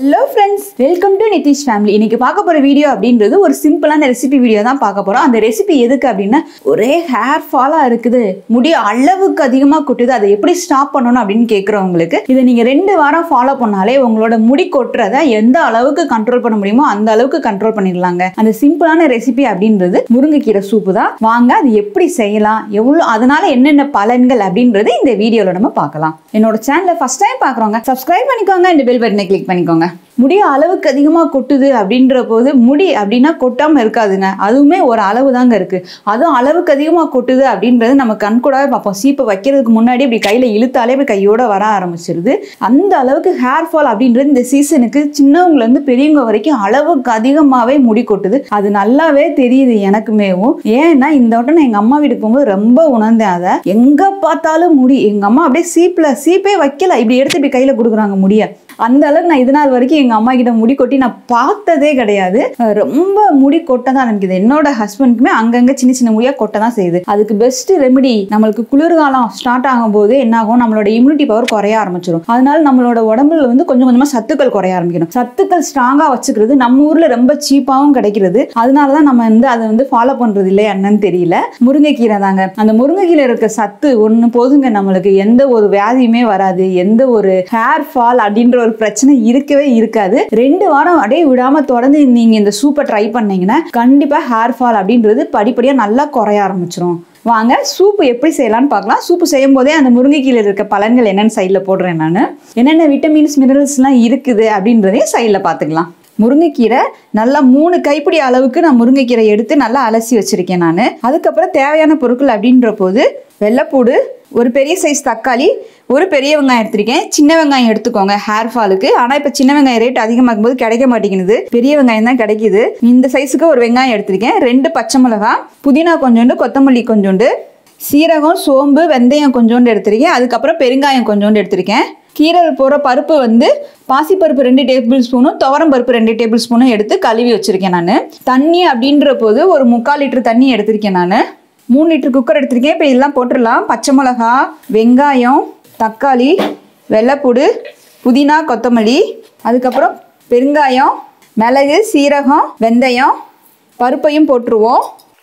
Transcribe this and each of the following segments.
hello friends welcome to Nitish family இன்னைக்கு பார்க்க போற வீடியோ அப்படின்றது ஒரு சிம்பிளான ரெசிபி வீடியோ தான் பார்க்க போறோம் அந்த ரெசிபி எதுக்கு அப்படின்னா ஒரே ஹேர் ஃபாலா இருக்குது முடி அளவுக்கு அதிகமாக கொட்டுது அதை எப்படி ஸ்டாப் பண்ணணும் அப்படின்னு கேட்குறவங்களுக்கு இதை நீங்க ரெண்டு வாரம் ஃபாலோ பண்ணாலே உங்களோட முடி கொட்டுறதை எந்த அளவுக்கு கண்ட்ரோல் பண்ண முடியுமோ அந்த அளவுக்கு கண்ட்ரோல் பண்ணிடலாங்க அந்த சிம்பிளான ரெசிபி அப்படின்றது முருங்கைக்கீரை சூப்பு தான் வாங்க அது எப்படி செய்யலாம் எவ்வளோ அதனால என்னென்ன பலன்கள் அப்படின்றது இந்த வீடியோவில் நம்ம பார்க்கலாம் என்னோட சேனலை ஃபர்ஸ்ட் டைம் பார்க்குறவங்க சப்ஸ்கிரைப் பண்ணிக்கோங்க இந்த பெல் பட்டனை கிளிக் பண்ணிக்கோங்க முடி அளவுக்கு அதிகமாக கொட்டுது அப்படின்ற போது முடி அப்படின்னா கொட்டாமல் இருக்காதுங்க அதுவுமே ஒரு அளவு தாங்க இருக்கு அதுவும் அளவுக்கு அதிகமாக கொட்டுது அப்படின்றது நம்ம கண் கூடவே பார்ப்போம் சீப்பை வைக்கிறதுக்கு முன்னாடி இப்படி கையில் இழுத்தாலே இப்படி கையோட வர ஆரம்பிச்சிருது அந்த அளவுக்கு ஹேர் ஃபால் அப்படின்றது இந்த சீசனுக்கு சின்னவங்கலேருந்து பெரியவங்க வரைக்கும் அளவுக்கு அதிகமாகவே முடி கொட்டுது அது நல்லாவே தெரியுது எனக்குமேவும் ஏன்னா இந்த வட்டம் நான் எங்கள் அம்மா வீட்டுக்கு போகும்போது ரொம்ப உணர்ந்தேன் அதை எங்கே பார்த்தாலும் முடி எங்கள் அம்மா அப்படியே சீப்பில் சீப்பே வைக்கல இப்படி எடுத்து இப்படி கையில் கொடுக்குறாங்க முடிய அந்த அளவுக்கு நான் இது நாள் வரைக்கும் எங்கள் அம்மா கிட்ட முடி கொட்டி நான் பார்த்ததே கிடையாது அஹ் ரொம்ப முடி கொட்ட தான் நினைக்குது என்னோட ஹஸ்பண்ட்க்குமே அங்கங்கே சின்ன சின்ன முடியாக கொட்ட தான் செய்யுது அதுக்கு பெஸ்ட் ரெமெடி நம்மளுக்கு குளிர்காலம் ஸ்டார்ட் ஆகும்போது என்ன ஆகும் நம்மளோட இம்யூனிட்டி பவர் குறைய ஆரம்பிச்சிடும் அதனால நம்மளோட உடம்புல வந்து கொஞ்சம் கொஞ்சமாக சத்துக்கள் குறைய ஆரம்பிக்கணும் சத்துக்கள் ஸ்ட்ராங்காக வச்சுக்கிறது நம்ம ஊரில் ரொம்ப சீப்பாகவும் கிடைக்கிறது அதனால தான் நம்ம வந்து அதை வந்து ஃபாலோ பண்ணுறது இல்லையா என்னன்னு தெரியல முருங்கைக்கீரை தாங்க அந்த முருங்கைக்கீரை இருக்க சத்து ஒன்று போதுங்க நம்மளுக்கு எந்த ஒரு வியாதியுமே வராது எந்த ஒரு ஹேர் ஃபால் அப்படின்ற ஒரு பிரச்சனை இருக்கவே இருக்காது ரெண்டு வாரம் அப்படியே விடாம தொடர்ந்து நீங்க இந்த சூப்பை ட்ரை பண்ணீங்கன்னா கண்டிப்பா ஹேர் ஃபால் அப்படின்றது படிப்படியா நல்லா குறைய ஆரம்பிச்சிரும் வாங்க சூப்பு எப்படி செய்யலாம்னு பார்க்கலாம் சூப்பு செய்யும் போதே அந்த முருங்கைக்கீரை இருக்க பலன்கள் என்னென்னு சைடில் போடுறேன் நான் என்னென்ன விட்டமின்ஸ் மினரல்ஸ்லாம் இருக்குது அப்படின்றதையும் சைடில் பார்த்துக்கலாம் முருங்கைக்கீரை நல்லா மூணு கைப்பிடி அளவுக்கு நான் முருங்கைக்கீரை எடுத்து நல்லா அலசி வச்சிருக்கேன் நான் அதுக்கப்புறம் தேவையான பொருட்கள் அப்படின்ற போது வெள்ளைப்பூடு ஒரு பெரிய சைஸ் தக்காளி ஒரு பெரிய வெங்காயம் எடுத்திருக்கேன் சின்ன வெங்காயம் எடுத்துக்கோங்க ஹேர் ஃபாலுக்கு ஆனால் இப்போ சின்ன வெங்காயம் ரேட் அதிகமாகும் போது கிடைக்க மாட்டேங்குது பெரிய வெங்காயம் தான் கிடைக்குது இந்த சைஸுக்கு ஒரு வெங்காயம் எடுத்திருக்கேன் ரெண்டு பச்சை மிளகாய் புதினா கொஞ்சோண்டு கொத்தமல்லி கொஞ்சோண்டு சீரகம் சோம்பு வெந்தயம் கொஞ்சோண்டு எடுத்திருக்கேன் அதுக்கப்புறம் பெருங்காயம் கொஞ்சோண்டு எடுத்திருக்கேன் கீரை போகிற பருப்பு வந்து பாசிப்பருப்பு ரெண்டு டேபிள் ஸ்பூனும் துவரம் பருப்பு ரெண்டு டேபிள் ஸ்பூனும் எடுத்து கழுவி வச்சுருக்கேன் நான் தண்ணி அப்படின்ற போது ஒரு முக்கால் லிட்டர் தண்ணி எடுத்திருக்கேன் நான் மூணு லிட்டர் குக்கர் எடுத்திருக்கேன் இப்போ இதெல்லாம் போட்டுடலாம் பச்சை மிளகா வெங்காயம் தக்காளி வெள்ளைப்பூடு புதினா கொத்தமல்லி அதுக்கப்புறம் பெருங்காயம் மிளகு சீரகம் வெந்தயம் பருப்பையும் போட்டுருவோம்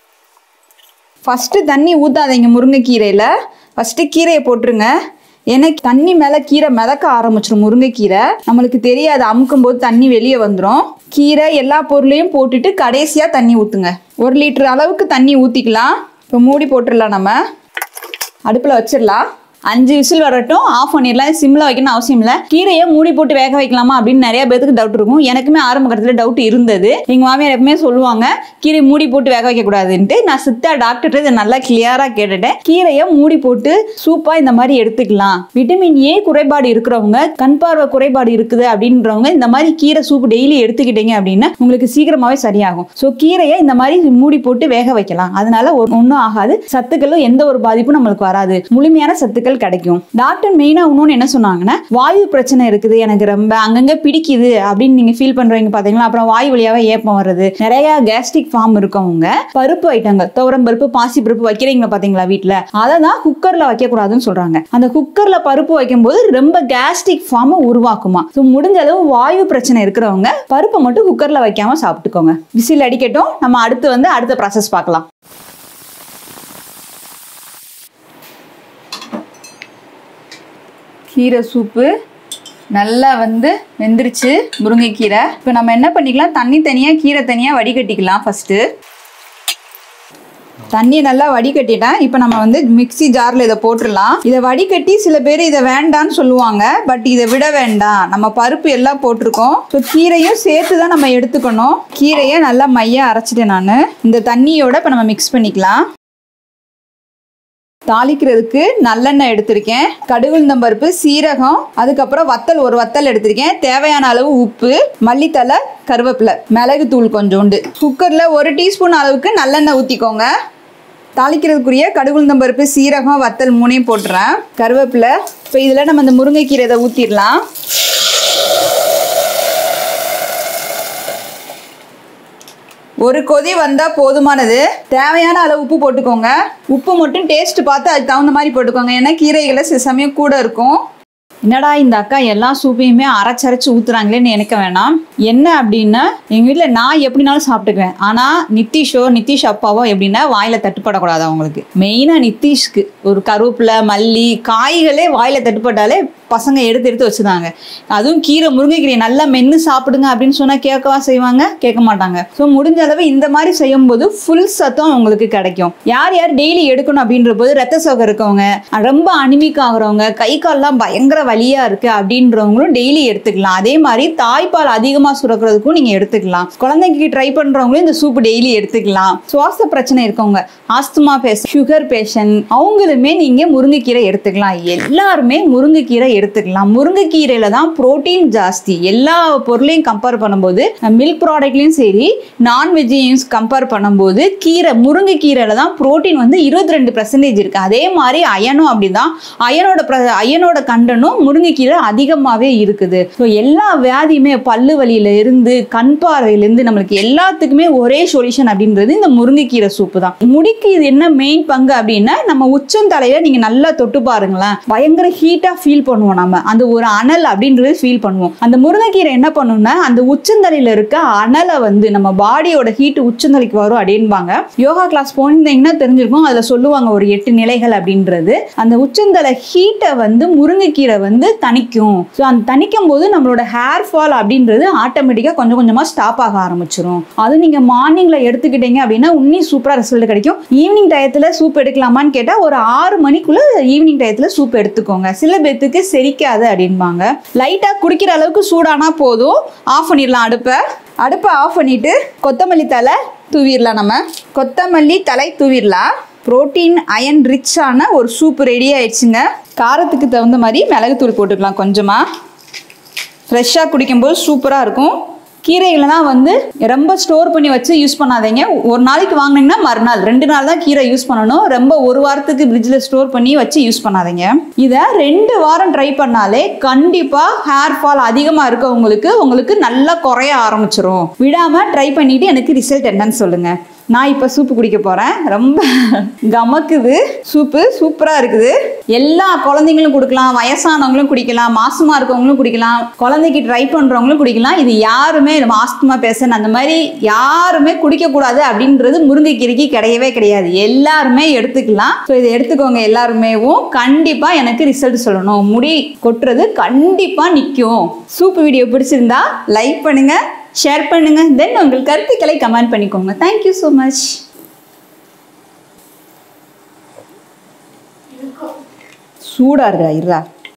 ஃபஸ்ட்டு தண்ணி ஊற்றாதீங்க முருங்கைக்கீரையில் ஃபஸ்ட்டு கீரையை போட்டுருங்க ஏன்னா தண்ணி மேலே கீரை மிதக்க ஆரம்பிச்சிடும் முருங்கைக்கீரை நம்மளுக்கு தெரியாது அமுக்கும் போது தண்ணி வெளியே வந்துடும் கீரை எல்லா பொருளையும் போட்டுட்டு கடைசியாக தண்ணி ஊற்றுங்க ஒரு லிட்டர் அளவுக்கு தண்ணி ஊற்றிக்கலாம் இப்போ மூடி போட்டுடலாம் நம்ம அடுப்பில் வச்சிடலாம் அஞ்சு விசில் வரட்டும் ஆஃப் பண்ணிடலாம் சிம்மில் வைக்கணும் அவசியம் இல்லை கீரையை மூடி போட்டு வேக வைக்கலாமா அப்படின்னு நிறைய பேருக்கு டவுட் இருக்கும் எனக்குமே ஆரம்ப கட்டத்தில் டவுட் இருந்தது எங்கள் மாமியார் எப்பவுமே சொல்லுவாங்க கீரை மூடி போட்டு வேக வைக்கக்கூடாதுன்ட்டு நான் சித்தா டாக்டர்கிட்ட இதை நல்லா கிளியராக கேட்டுட்டேன் கீரையை மூடி போட்டு சூப்பாக இந்த மாதிரி எடுத்துக்கலாம் விட்டமின் ஏ குறைபாடு இருக்கிறவங்க கண் பார்வை குறைபாடு இருக்குது அப்படின்றவங்க இந்த மாதிரி கீரை சூப் டெய்லி எடுத்துக்கிட்டீங்க அப்படின்னா உங்களுக்கு சீக்கிரமாகவே சரியாகும் ஸோ கீரையை இந்த மாதிரி மூடி போட்டு வேக வைக்கலாம் அதனால ஒன்றும் ஆகாது சத்துக்களும் எந்த ஒரு பாதிப்பும் நம்மளுக்கு வராது முழுமையான சத்துக்கள் கிடைக்கும் டாக்டர் மெயினாக இன்னொன்று என்ன சொன்னாங்கன்னா வாயு பிரச்சனை இருக்குது எனக்கு ரொம்ப அங்கங்கே பிடிக்குது அப்படின்னு நீங்கள் ஃபீல் பண்ணுறீங்க பார்த்தீங்களா அப்புறம் வாயு வழியாகவே ஏப்பம் வருது நிறைய கேஸ்ட்ரிக் ஃபார்ம் இருக்கவங்க பருப்பு ஐட்டங்கள் துவரம் பருப்பு பாசி பருப்பு வைக்கிறீங்களா பார்த்தீங்களா வீட்டில் அதை தான் குக்கரில் வைக்கக்கூடாதுன்னு சொல்கிறாங்க அந்த குக்கரில் பருப்பு வைக்கும்போது ரொம்ப கேஸ்ட்ரிக் ஃபார்மை உருவாக்குமா ஸோ முடிஞ்ச அளவு வாயு பிரச்சனை இருக்கிறவங்க பருப்பை மட்டும் குக்கரில் வைக்காம சாப்பிட்டுக்கோங்க விசில் அடிக்கட்டும் நம்ம அடுத்து வந்து அடுத்த ப்ராசஸ் பார்க்கலாம் கீரை சூப்பு நல்லா வந்து வெந்துருச்சு முருங்கைக்கீரை இப்போ நம்ம என்ன பண்ணிக்கலாம் தண்ணி தனியாக கீரை தனியாக வடிகட்டிக்கலாம் ஃபஸ்ட்டு தண்ணியை நல்லா வடிகட்டிட்டேன் இப்போ நம்ம வந்து மிக்ஸி ஜாரில் இதை போட்டுடலாம் இதை வடிகட்டி சில பேர் இதை வேண்டான்னு சொல்லுவாங்க பட் இதை விட வேண்டாம் நம்ம பருப்பு எல்லாம் போட்டிருக்கோம் ஸோ கீரையும் சேர்த்து தான் நம்ம எடுத்துக்கணும் கீரையை நல்லா மையாக அரைச்சிட்டேன் நான் இந்த தண்ணியோட இப்போ நம்ம மிக்ஸ் பண்ணிக்கலாம் தாளிக்கிறதுக்கு நல்லெண்ணெய் எடுத்திருக்கேன் கடுகுளுந்தம் பருப்பு சீரகம் அதுக்கப்புறம் வத்தல் ஒரு வத்தல் எடுத்திருக்கேன் தேவையான அளவு உப்பு மல்லித்தலை கருவேப்பிலை மிளகு தூள் கொஞ்சோண்டு குக்கரில் ஒரு டீஸ்பூன் அளவுக்கு நல்லெண்ணெய் ஊற்றிக்கோங்க தாளிக்கிறதுக்குரிய கடுகுளுந்தம் பருப்பு சீரகம் வத்தல் மூணையும் போட்டுறேன் கருவேப்பிலை இப்போ இதில் நம்ம இந்த முருங்கைக்கீரை இதை ஊற்றிடலாம் ஒரு கொதி வந்தால் போதுமானது தேவையான அளவு உப்பு போட்டுக்கோங்க உப்பு மட்டும் டேஸ்ட் பார்த்து அதுக்கு தகுந்த மாதிரி போட்டுக்கோங்க ஏன்னா கீரைகளை சில சமயம் கூட இருக்கும் என்னடா இந்த அக்கா எல்லா சூப்பையுமே அரைச்சரைச்சு ஊத்துறாங்களேன்னு நினைக்க வேணாம் என்ன அப்படின்னா எங்கள் வீட்டில் நான் எப்படினாலும் சாப்பிட்டுக்குவேன் ஆனால் நிதிஷோ நிதிஷ் அப்பாவோ எப்படின்னா வாயில் தட்டுப்படக்கூடாது அவங்களுக்கு மெயினாக நிதிஷ்க்கு ஒரு கருவேப்பிலை மல்லி காய்களே வாயில் தட்டுப்பட்டாலே பசங்க எடுத்து எடுத்து வச்சுதாங்க அதுவும் கீரை முருங்கைக்கீரை நல்லா மென்று சாப்பிடுங்க அப்படின்னு சொன்னால் கேட்கவா செய்வாங்க கேட்க மாட்டாங்க ஸோ முடிஞ்ச அளவு இந்த மாதிரி செய்யும்போது ஃபுல் சத்தம் உங்களுக்கு கிடைக்கும் யார் யார் டெய்லி எடுக்கணும் அப்படின்ற போது ரத்த சோகை இருக்கவங்க ரொம்ப அனிமிக் ஆகுறவங்க கை கால்லாம் பயங்கர வலியா இருக்கு அப்படின்றவங்களும் டெய்லி எடுத்துக்கலாம் அதே மாதிரி தாய்ப்பால் அதிகமாக சுரக்கிறதுக்கும் நீங்க எடுத்துக்கலாம் குழந்தைக்கு ட்ரை பண்றவங்களும் இந்த சூப் டெய்லி எடுத்துக்கலாம் சுவாச பிரச்சனை இருக்கவங்க ஆஸ்துமா பேஷண்ட் சுகர் பேஷண்ட் அவங்களுமே நீங்க முருங்கைக்கீரை எடுத்துக்கலாம் எல்லாருமே முருங்கைக்கீரை எடுத்துக்கலாம் முருங்கைக்கீரையில தான் புரோட்டீன் ஜாஸ்தி எல்லா பொருளையும் கம்பேர் பண்ணும்போது மில்க் ப்ராடக்ட்லையும் சரி நான்வெஜ்ஜையும் கம்பேர் பண்ணும்போது கீரை முருங்கைக்கீரையில தான் புரோட்டீன் வந்து இருபத்தி ரெண்டு பர்சன்டேஜ் இருக்கு அதே மாதிரி அயனும் அப்படிதான் அயனோட பிர- அயனோட கண்டனும் முருங்கைக்கீரை அதிகமாகவே இருக்குது ஸோ எல்லா வியாதியுமே பல்லு வலியில இருந்து கண் பார்வையிலேருந்து நம்மளுக்கு எல்லாத்துக்குமே ஒரே சொல்யூஷன் அப்படின்றது இந்த முருங்கைக்கீரை சூப்பு தான் முடிக்கு இது என்ன மெயின் பங்கு அப்படின்னா நம்ம உச்சந்தலையில நீங்க நல்லா தொட்டு பாருங்களேன் பயங்கர ஹீட்டா ஃபீல் பண்ணுவோம் நம்ம அந்த ஒரு அனல் அப்படின்றது ஃபீல் பண்ணுவோம் அந்த முருங்கைக்கீரை என்ன பண்ணும்னா அந்த உச்சந்தலையில இருக்க அனலை வந்து நம்ம பாடியோட ஹீட் உச்சந்தலைக்கு வரும் அப்படின்பாங்க யோகா கிளாஸ் போனீங்கன்னா தெரிஞ்சிருக்கும் அதுல சொல்லுவாங்க ஒரு எட்டு நிலைகள் அப்படின்றது அந்த உச்சந்தலை ஹீட்டை வந்து முருங்கைக்கீரை வந்து தணிக்கும் ஸோ அந்த தணிக்கும் போது நம்மளோட ஹேர் ஃபால் அப்படின்றது ஆட்டோமேட்டிக்காக கொஞ்சம் கொஞ்சமாக ஸ்டாப் ஆக ஆரம்பிச்சிரும் அது நீங்கள் மார்னிங்கில் எடுத்துக்கிட்டீங்க அப்படின்னா இன்னும் சூப்பராக ரிசல்ட் கிடைக்கும் ஈவினிங் டயத்தில் சூப் எடுக்கலாமான்னு கேட்டால் ஒரு ஆறு மணிக்குள்ளே ஈவினிங் டயத்தில் சூப் எடுத்துக்கோங்க சில பேர்த்துக்கு செரிக்காது அப்படின்பாங்க லைட்டாக குடிக்கிற அளவுக்கு சூடானா போதும் ஆஃப் பண்ணிடலாம் அடுப்பை அடுப்பை ஆஃப் பண்ணிட்டு கொத்தமல்லி தலை தூவிடலாம் நம்ம கொத்தமல்லி தலை தூவிடலாம் புரோட்டீன் அயன் ரிச்சான ஒரு சூப் ரெடி ஆயிடுச்சுங்க காரத்துக்கு தகுந்த மாதிரி மிளகுத்தூள் போட்டுக்கலாம் கொஞ்சமாக ஃப்ரெஷ்ஷாக குடிக்கும்போது சூப்பராக இருக்கும் கீரைகளெல்லாம் வந்து ரொம்ப ஸ்டோர் பண்ணி வச்சு யூஸ் பண்ணாதீங்க ஒரு நாளைக்கு வாங்குனீங்கன்னா மறுநாள் ரெண்டு நாள் தான் கீரை யூஸ் பண்ணணும் ரொம்ப ஒரு வாரத்துக்கு ஃப்ரிட்ஜில் ஸ்டோர் பண்ணி வச்சு யூஸ் பண்ணாதீங்க இதை ரெண்டு வாரம் ட்ரை பண்ணாலே கண்டிப்பாக ஹேர் ஃபால் அதிகமாக இருக்கவங்களுக்கு உங்களுக்கு நல்லா குறைய ஆரம்பிச்சிரும் விடாமல் ட்ரை பண்ணிட்டு எனக்கு ரிசல்ட் என்னன்னு சொல்லுங்கள் நான் இப்போ சூப்பு குடிக்க போகிறேன் ரொம்ப கமக்குது சூப்பு சூப்பராக இருக்குது எல்லா குழந்தைங்களும் கொடுக்கலாம் வயசானவங்களும் குடிக்கலாம் மாசமாக இருக்கவங்களும் குடிக்கலாம் குழந்தைக்கு ட்ரை பண்ணுறவங்களும் குடிக்கலாம் இது யாருமே நம்ம ஆஸ்துமா பேசன் அந்த மாதிரி யாருமே குடிக்கக்கூடாது அப்படின்றது முருங்கைக்கீரைக்கு கிடையவே கிடையாது எல்லாருமே எடுத்துக்கலாம் ஸோ இதை எடுத்துக்கோங்க எல்லாருமேவும் கண்டிப்பாக எனக்கு ரிசல்ட் சொல்லணும் முடி கொட்டுறது கண்டிப்பாக நிற்கும் சூப்பு வீடியோ பிடிச்சிருந்தா லைக் பண்ணுங்கள் ஷேர் பண்ணுங்க தென் உங்கள் கருத்துக்களை கமெண்ட் பண்ணிக்கோங்க தேங்க்யூ ஸோ மச் சூடா இருக்கா இருடா